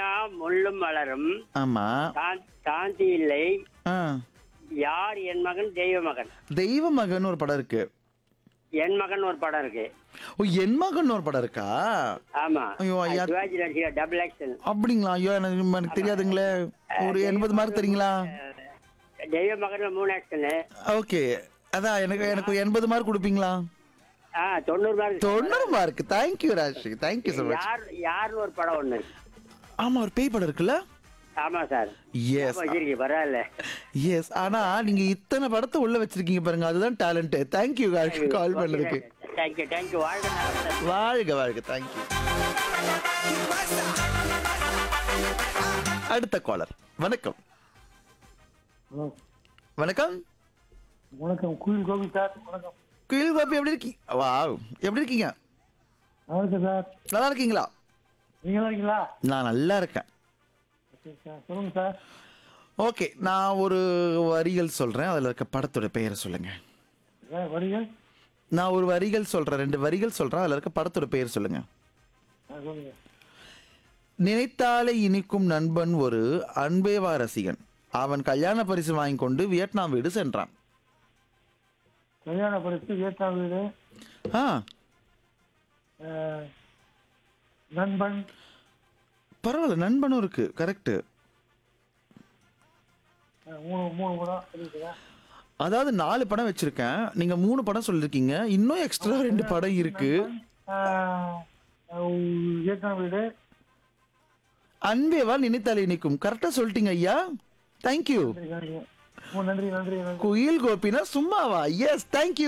நீயா முள்ளும் மலரும் ஆமா சாந்தி- சாந்தி இல்லை ஆ யார் என் மகன் தெய்வ மகன் தெய்வ மகன் ஒரு படம் இருக்கு என் மகன் ஒரு படம் இருக்கு ஓ என் மகன் ஒரு படம் இருக்கா ஆமா ஐயோ, ஐயா. சிவாஜி நடிச்சிருக்க டபுள் ஆக்ஷன் அப்படிங்களா ஐயோ எனக்கு எனக்கு தெரியாதுங்களே ஒரு எண்பது மார்க் தெரியுங்களா தெய்வ மகன்ல மூணு ஆக்ஷனு ஓகே அதான் எனக்கு எனக்கு ஒரு எண்பது மார்க் கொடுப்பீங்களா ஆ தொண்ணூறு மார்க் தொண்ணூறு mark thank you Rajshree thank you so much யார் யாருன்னு ஒரு படம் ஒண்ணு இருக்கு. ஆமா ஒரு பேய் படம் இருக்குல்ல ஆமா சார் எஸ் வச்சிருக்கீங்க பரவாயில்ல எஸ் ஆனா நீங்க இத்தனை படத்தை உள்ள வச்சிருக்கீங்க பாருங்க அதுதான் டேலண்ட் தேங்க்யூ கால் பண்ணதுக்கு தேங்க்யூ தேங்க்யூ வாழ்க நலம் சார் வாழ்க வாழ்க தேங்க்யூ அடுத்த காலர் வணக்கம் ஹலோ வணக்கம் வணக்கம் குயில் கோபி சார் வணக்கம் குயில் பாப்பி எப்படி இருக்கீங்க வாவ் எப்படி இருக்கீங்க நல்லா இருக்கேன் சார் நல்லா இருக்கீங்களா நீங்க நல்லா இருக்கீங்களா நான் நல்லா இருக்கேன் ஓகே சார் சொல்லுங்க சார் ஓகே நான் ஒரு வரிகள் சொல்றேன் அதுல இருக்க படத்தோட பெயரை சொல்லுங்க சார் வரிகள் நான் ஒரு வரிகள் சொல்றேன் ரெண்டு வரிகள் சொல்றேன் அதுல இருக்க படத்தோட பெயர் சொல்லுங்க ஆ, சொல்லுங்க நினைத்தாலே இனிக்கும் நண்பன் ஒரு அன்பேவா ரசிகன் அவன் கல்யாண பரிசு வாங்கி கொண்டு வியட்நாம் வீடு சென்றான் கல்யாண பரிசு வியட்நாம் வீடு ஆ அஹ், நண்பன் பரவாயில்ல நண்பனும் இருக்கு கரெக்ட் அஹ், மூணு மூணு படம் சொல்லியிருக்கிறேன் அதாவது நாலு படம் வச்சிருக்கேன் நீங்க மூணு படம் சொல்லிருக்கீங்க இன்னும் எக்ஸ்ட்ரா ரெண்டு படம் இருக்கு அஹ், அஹ், வியட்நாம் வீடு அன்பேவா நினைத்தாலே இனிக்கும் கரெக்டா சொல்லிட்டீங்க ஐயா தேங்க்யூ நன்றி நன்றி ஓ, நன்றி நன்றி நன்றி குயில் கோபினா சும்மாவா எஸ் தேங்க்யூ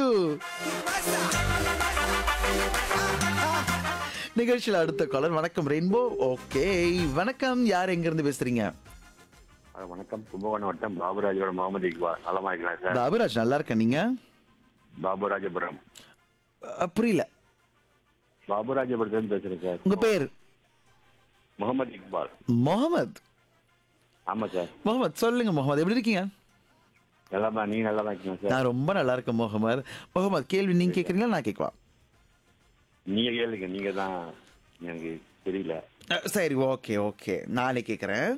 நிகழ்ச்சியில் அடுத்த காலர் வணக்கம் ரெயின்போ ஓகே வணக்கம் யார் எங்க இருந்து பேசுறீங்க ஆ, வணக்கம் கும்பகோணம் வட்டம் பாபுராஜோட முகமது இக்பால் நலமா இருக்கலாம் சார் அபிராஜ் நல்லா இருக்கேன் நீங்க பாபுராஜபுரம் அஹ், புரியல பாபுராஜபுரத்துல பேசுறேன் சார் உங்க பேர் முகமது இக்பால் முகமது ஆமா சார் முகமது சொல்லுங்க முகமது எப்படி இருக்கீங்க நலமா நீ நலமா இருக்கீங்க சார் நான் ரொம்ப நல்லா இருக்கேன் முகமது முகமது கேள்வி நீங்க கேக்குறீங்களா நான் கேட்கவா நீங்க கேளுங்க நீங்க தான் எனக்கு தெரியல அஹ், சரி ஓகே ஓகே நானே கேட்குறேன்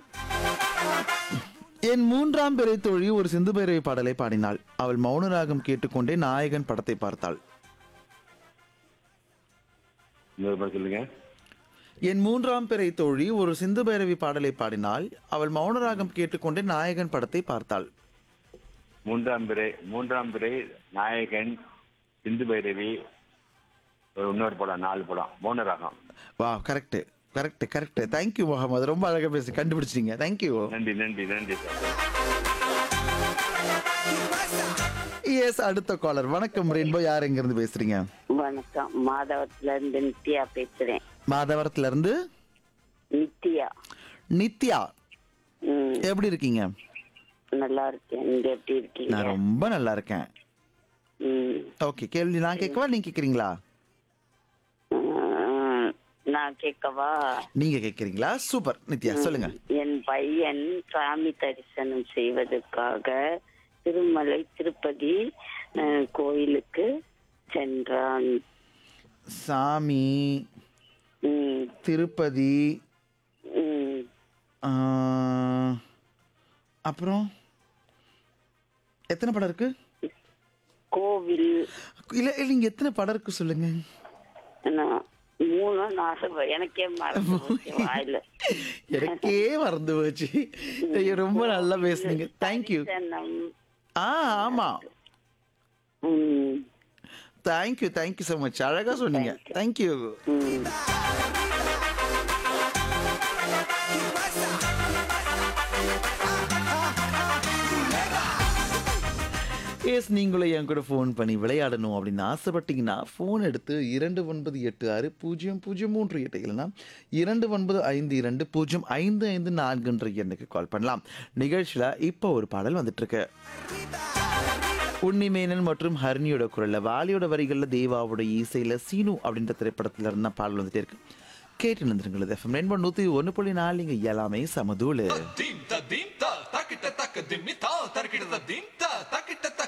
என் மூன்றாம் பிறை தோழி ஒரு சிந்து பைரவி பாடலை பாடினாள் அவள் மௌன ராகம் கேட்டுக்கொண்டே நாயகன் படத்தை பார்த்தாள் இன்னொரு முறை சொல்லுங்க என் மூன்றாம் பிறை தோழி ஒரு சிந்து பைரவி பாடலை பாடினாள் அவள் மௌன ராகம் கேட்டுக்கொண்டே நாயகன் படத்தை பார்த்தாள் மூன்றாம் பிறை மூன்றாம் பிறை நாயகன் சிந்து பைரவி ஒரு இன்னொரு படம் நாலு படம் மௌன ராகம் வா correct correct correct thank you Mohammed ரொம்ப அழகா பேசி கண்டுபிடிச்சிங்க தேங்க்யூ நன்றி நன்றி நன்றி சார் எஸ் அடுத்த காலர் வணக்கம் ரெயின்போ யார் எங்க இருந்து பேசுறீங்க வணக்கம் மாதவத்துல இருந்து நித்யா பேசுறேன் மாதவரத்துல இருந்து நித்யா நித்யா ம் எப்படி இருக்கீங்க நல்லா இருக்கேன் நீங்க எப்படி இருக்கீங்க நான் ரொம்ப நல்லா இருக்கேன் ம் ஓகே கேள்வி நான் கேட்கவா நீங்க கேக்குறீங்களா ம், நான் கேட்கவா நீங்க கேக்குறீங்களா சூப்பர் நித்யா சொல்லுங்க என் பையன் சாமி தரிசனம் செய்வதற்காக திருமலை திருப்பதி அஹ், கோயிலுக்கு சென்றான் சாமி ம், திருப்பதி ம். ஆ, அப்புறம் எத்தனை படம் இருக்கு கோவில் இல்ல இல்ல, நீங்க எத்தனை படம் இருக்கு சொல்லுங்க நான் மூணு நாலு எனக்கே மறந்து போச்சு வாயில எனக்கே மறந்து போச்சு ஐயோ, ரொம்ப நல்லா பேசுனீங்க தேங்க்யூ தரிசனம் ஆ ஆமா ம் தேங்க்யூ தேங்க்யூ ஸோ மச் அழகா சொன்னீங்க தேங்க்யூ ம் எஸ் நீங்களும் என் கூட ஃபோன் பண்ணி விளையாடணும் அப்படின்னு ஆசைப்பட்டீங்கன்னா ஃபோன் எடுத்து இரண்டு ஒன்பது எட்டு ஆறு பூஜ்ஜியம் பூஜ்ஜியம் மூன்று எட்டு இல்லைன்னா இரண்டு ஒன்பது ஐந்து இரண்டு பூஜ்ஜியம் ஐந்து ஐந்து நான்குன்ற எண்ணுக்கு கால் பண்ணலாம் நிகழ்ச்சியில் இப்போ ஒரு பாடல் வந்துட்டு இருக்கு உன்னிமேனன் மற்றும் ஹரிணியோட குரல்ல வாலியோட வரிகளில் தேவாவோட இசையில் சீனு அப்படின்ற திரைப்படத்தில் இருந்த பாடல் வந்துட்டே இருக்கு கேட்டு நின்றுங்களது எஃப்எம் ரெண்டு நூற்றி ஒன்று புள்ளி நாலு இங்கே எல்லாமே சமதூளு dim ta dim ta takita taka dim ta tarkita dim